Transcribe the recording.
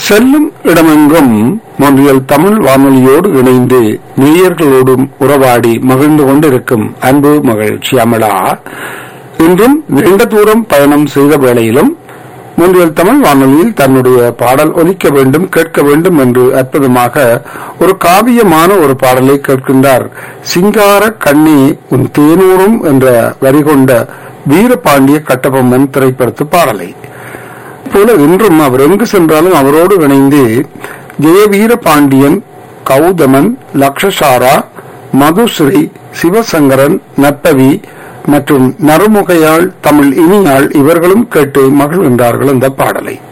செல்லும் இடமெங்கும் மொன்றியல் தமிழ் வானொலியோடு இணைந்து நேயர்களோடும் உறவாடி மகிழ்ந்து கொண்டிருக்கும் அன்பு மகள் ஷியாமளா இன்றும் நீண்ட தூரம் பயணம் செய்த வேளையிலும் முன்றியல் தமிழ் வானொலியில் தன்னுடைய பாடல் ஒலிக்க வேண்டும் கேட்க வேண்டும் என்று அற்புதமாக ஒரு காவியமான ஒரு பாடலை கேட்கின்றார் சிங்கார கண்ணி உன் தேனூரும் என்ற வரி கொண்ட வீரபாண்டிய கட்டபொம்மன் திரைப்படத்து பாடலை போல இன்றும் அவர் எங்கு சென்றாலும் அவரோடு இணைந்து ஜெயவீர பாண்டியன் கௌதமன் லக்ஷசாரா மதுஸ்ரீ சிவசங்கரன் நட்டவி மற்றும் நறுமுகையாள் தமிழ் இனியாள் இவர்களும் கேட்டு மகிழ்கின்றார்கள் இந்த பாடலை